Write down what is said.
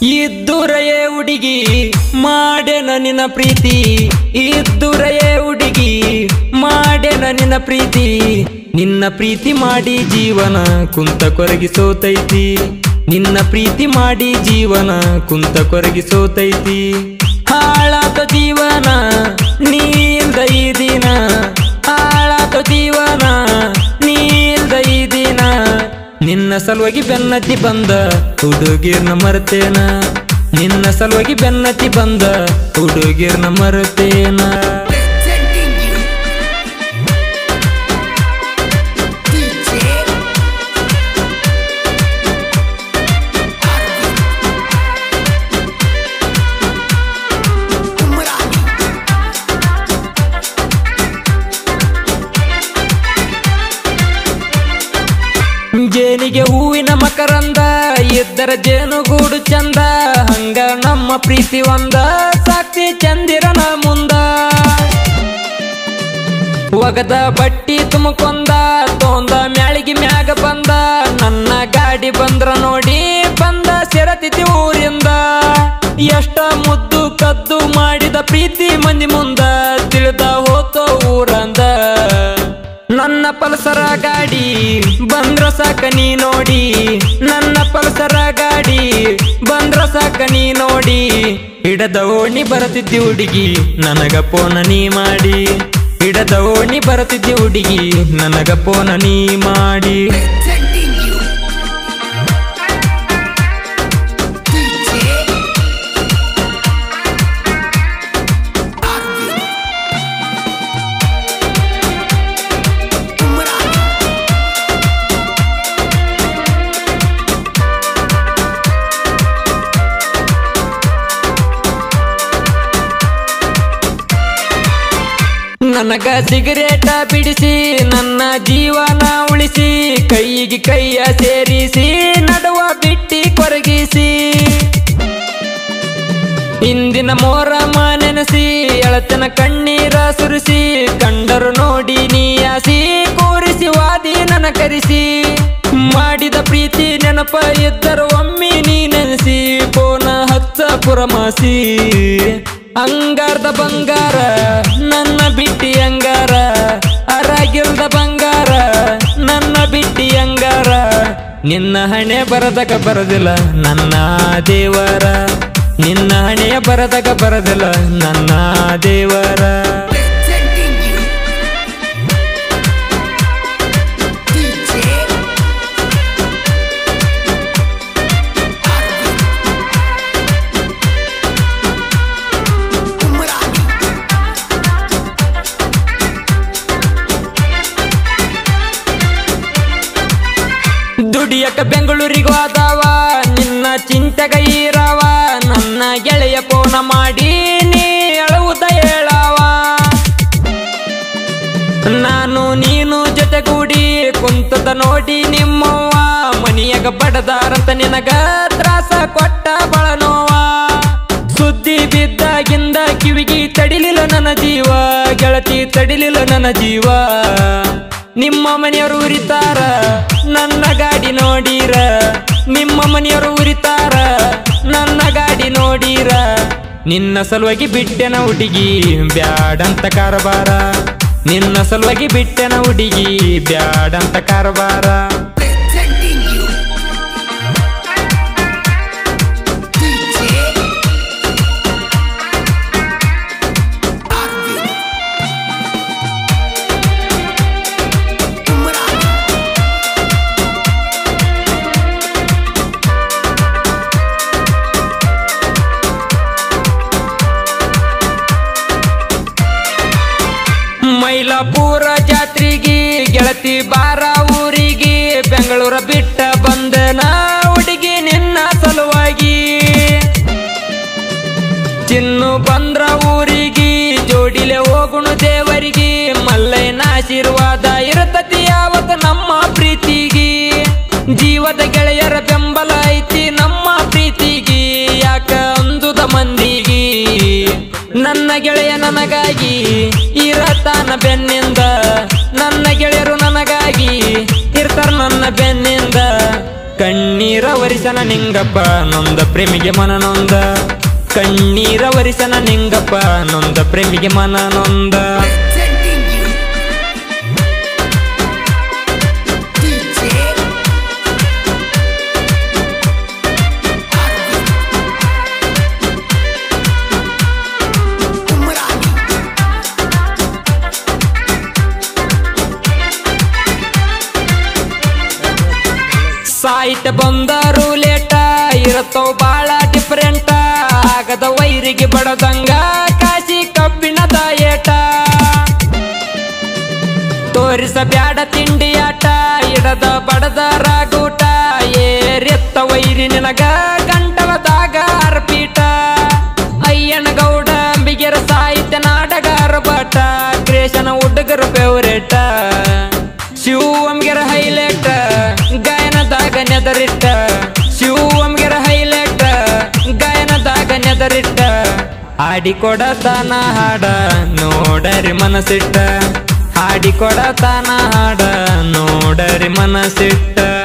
ಇದ್ದುರಯೇ ಹುಡುಗಿ ಮಾಡೆನ ನಿನ್ನ ಪ್ರೀತಿ ಇದ್ದುರಯೇ ಹುಡುಗಿ ಮಾಡೆನ ನಿನ್ನ ಪ್ರೀತಿ ನಿನ್ನ ಪ್ರೀತಿ ಮಾಡಿ ಜೀವನ ಕುಂತ ಕೊರಗಿಸೋತೈತಿ ನಿನ್ನ ಪ್ರೀತಿ ಮಾಡಿ ಜೀವನ ಕುಂತ ಕೊರಗಿಸೋತೈತಿ ಹಾಳಾದ ಜೀವನ ನೀಲ್ದ ಈ ದಿನ ಹಾಳಾದ ಜೀವನ ನೀಲ್ದ ಈ ದಿನ ನಿನ್ನ ಸಲುವಾಗಿ ಬೆನ್ನತ್ತಿ ಬಂದ ಹುಡುಗಿರ್ನ ಮರ್ತೇನ ನಿನ್ನ ಸಲುವಾಗಿ ಬೆನ್ನತ್ತಿ ಬಂದ ಹುಡುಗಿರ್ನ ಮರ್ತೇನ Presenting you DJ Arvind Umrani ಜೇನಿಗೆ ಹೂವಿನ ಮಕರಂದ ಇದ್ದರ ಜೇನುಗೂಡು ಚಂದ ಹಂಗ ನಮ್ಮ ಪ್ರೀತಿ ಒಂದ ಸಾಕ್ಷಿ ಚಂದಿರನ ಮುಂದ ಒಗದ ಬಟ್ಟಿ ತುಮಕೊಂದ ತೋಂದ ಮ್ಯಾಳಿಗೆ ಮ್ಯಾಗ ಬಂದ ನನ್ನ ಗಾಡಿ ಬಂದ್ರ ನೋಡಿ ಬಂದ ಸೆರತಿತಿ ಊರಿಂದ ಎಷ್ಟ ಮುದ್ದು ಕದ್ದು ಮಾಡಿದ ಪ್ರೀತಿ ಮಂದಿ ಮುಂದ ತಿಳಿದ ಹೋತೋ ಊರಂದ ನನ್ನ ಪಲ್ಸರ ಗಾಡಿ ಬಂದ್ರ ಸಾಕ ನೀ ನೋಡಿ ನನ್ನ ಪಲ್ಸರ ಗಾಡಿ ಬಂದ್ರ ಸಾಕ ನೀ ನೋಡಿ ಹಿಡದ ಓಣಿ ಬರತಿದ್ದಿ ಹುಡುಗಿ ನನಗ ಪೋನ ನೀ ಮಾಡಿ ಹಿಡದ ಓಣಿ ಬರತಿದ್ದಿ ಹುಡುಗಿ ನನಗ ಪೋನ ನೀ ಮಾಡಿ Presenting you DJ Arvind Umrani ನನಗ ಸಿಗರೇಟ ಬಿಡಿಸಿ ನನ್ನ ಜೀವನ ಉಳಿಸಿ ಕೈಗೆ ಕೈಯ ಸೇರಿಸಿ ನಡುವ ಬಿಟ್ಟಿ ಕೊರಗಿಸಿ ಇಂದಿನ ಮೋರಮ ನೆನೆಸಿ ಎಳತನ ಕಣ್ಣೀರ ಸುರಿಸಿ ಕಂಡರು ನೋಡಿ ನೀಯಾಸಿ ಕೂರಿಸಿ ವಾದಿ ನನ್ನ ಕರೆಸಿ ಮಾಡಿದ ಪ್ರೀತಿ ನೆನಪ ಇದ್ದರು ಒಮ್ಮೆ ನೀ ನೆನೆಸಿ ಪೋನ ಹಚ್ಚ ಪುರಮಾಸಿ ಅಂಗಾರದ ಬಂಗಾರ ನನ್ನ ಬಿಟ್ಟಿ ಅಂಗಾರ ಅರಾಗಿಲ್ದ ಬಂಗಾರ ನನ್ನ ಬಿಟ್ಟಿ ಅಂಗಾರ ನಿನ್ನ ಹಣೆ ಬರದಕ ಬರದಿಲ್ಲ ನನ್ನ ದೇವರ ನಿನ್ನ ಹಣೆಯ ಬರದಕ ಬರದಿಲ್ಲ ನನ್ನ ದೇವರ Presenting you DJ Arvind Umrani ದುಡಿಯಕ ಬೆಂಗಳೂರಿಗೆ ಹೋದವ ನಿನ್ನ ಚಿಂತೆಗ ಇರವ ನನ್ನ ಗೆಳೆಯ ಫೋನ ಮಾಡಿ ನೀ ಅಳುವುದ ಹೇಳವ ನಾನು ನೀನು ಜೊತೆಗೂಡಿ ಕುಂತದ ನೋಡಿ ನಿಮ್ಮವ್ವ ಮನಿಯಾಗ ಬಡದಾರಂತ ನಿನಗ ತ್ರಾಸ ಕೊಟ್ಟ ಬಳನೋವ ಸುದ್ದಿ ಬಿದ್ದಾಗಿಂದ ಕಿವಿಗಿ ತಡಿಲಿಲ್ಲ ನನ್ನ ಜೀವ ಗೆಳತಿ ತಡಿಲಿಲ್ಲ ನನ್ನ ಜೀವ ನಿಮ್ಮ ಮನೆಯವರು ಉರಿತಾರ ನನ್ನ ಗಾಡಿ ನೋಡಿರ ನಿಮ್ಮ ಮನೆಯವರು ಉರಿತಾರ ನನ್ನ ಗಾಡಿ ನೋಡಿರ ನಿನ್ನ ಸಲುವಾಗಿ ಬಿಟ್ಟೆನ ಹುಡುಗಿ ಬ್ಯಾಡಂತ ಕಾರಬಾರ ನಿನ್ನ ಸಲುವಾಗಿ ಬಿಟ್ಟೆನ ಹುಡುಗಿ ಬ್ಯಾಡಂತ ಕಾರಬಾರ Presenting you DJ Arvind Umrani Mylapore ಜಾತ್ರೆಗೆ ಗೆಳತಿ ಬಾರ ಊರಿಗೆ ಬೆಂಗಳೂರ ಬಿಟ್ಟ ಬಂದನ ಹುಡುಗಿ ನಿನ್ನ ಸಲುವಾಗಿ ಚಿನ್ನು ಬಂದ್ರ ಊರಿಗೆ ಜೋಡಿಲೆ ಹೋಗುಣು ದೇವರಿಗೆ ಮಲ್ಲಯ್ಯನ ಆಶೀರ್ವಾದ ಇರತತಿ ಯಾವತ್ತು ನಮ್ಮ ಪ್ರೀತಿಗೆ ಜೀವದ ಗೆಳೆಯರ ಬೆಂಬಲ ಐತಿ ನಮ್ಮ ಪ್ರೀತಿಗೆ ಯಾಕ ಅಂದುದ ಮಂದಿಗೆ ನನ್ನ ಗೆಳೆಯ ನನಗಾಗಿ ಇರತಾನ ಬೆನ್ನಿಂದ ನನ್ನ ಗೆಳೆಯರು ನನಗಾಗಿ ಇರ್ತಾರ ನನ್ನ ಬೆನ್ನಿಂದ ಕಣ್ಣೀರ ವರಿಸನ ನಿಂಗಪ್ಪ ನೊಂದ ಪ್ರೇಮಿಗೆ ಮನ ನೊಂದ ಕಣ್ಣೀರ ವರಿಸನ ನಿಂಗಪ್ಪ ನೊಂದ ಪ್ರೇಮಿಗೆ ಮನ ನೊಂದ Presenting you. DJ. Arvind. Umrani. ಸಾಹಿತ್ಯ ಬಂದರು ಲೇಟ ಇರತ್ತವ್ ಬಾಳ ಡಿಫರೆಂಟ ಆಗದ ವೈರಿಗೆ ಬಡದಂಗ ಕಾಶಿ ಕಬ್ಬಿಣದ ಏಟ ತೋರಿಸ ಬ್ಯಾಡ ತಿಂಡಿ ಆಟ ಇಡದ ಬಡದ ರಾಗೂಟ ಏರೆತ್ತ ವೈರಿ ನಿನಗ ಗಂಟಲದಾಗ ಅರ್ಪೀಟ ಅಯ್ಯನ ಗೌಡ ಅಂಬಿಗೆರ ಸಾಹಿತ್ಯ ನಾಟಗಾರ ಬಟ ಕ್ರೇಶನ ಹುಡುಗರ ಫೇವರೇಟ ಶಿವಂಗೆರ ಹೈಲೈಟ್ ಗಾಯನದಾಗ ನೆದರಿಟ್ಟ ಶಿವಂಗೆರ ಹೈಲೈಟ್ ಗಾಯನದಾಗ ನೆದರಿಟ್ಟ ಹಾಡಿಕೊಡತಾನ ಹಾಡ ನೋಡರಿ ಮನಸ್ಸಿಟ್ಟ ಹಾಡಿಕೊಡತಾನ ಹಾಡ ನೋಡರಿ ಮನಸ್ಸಿಟ್ಟ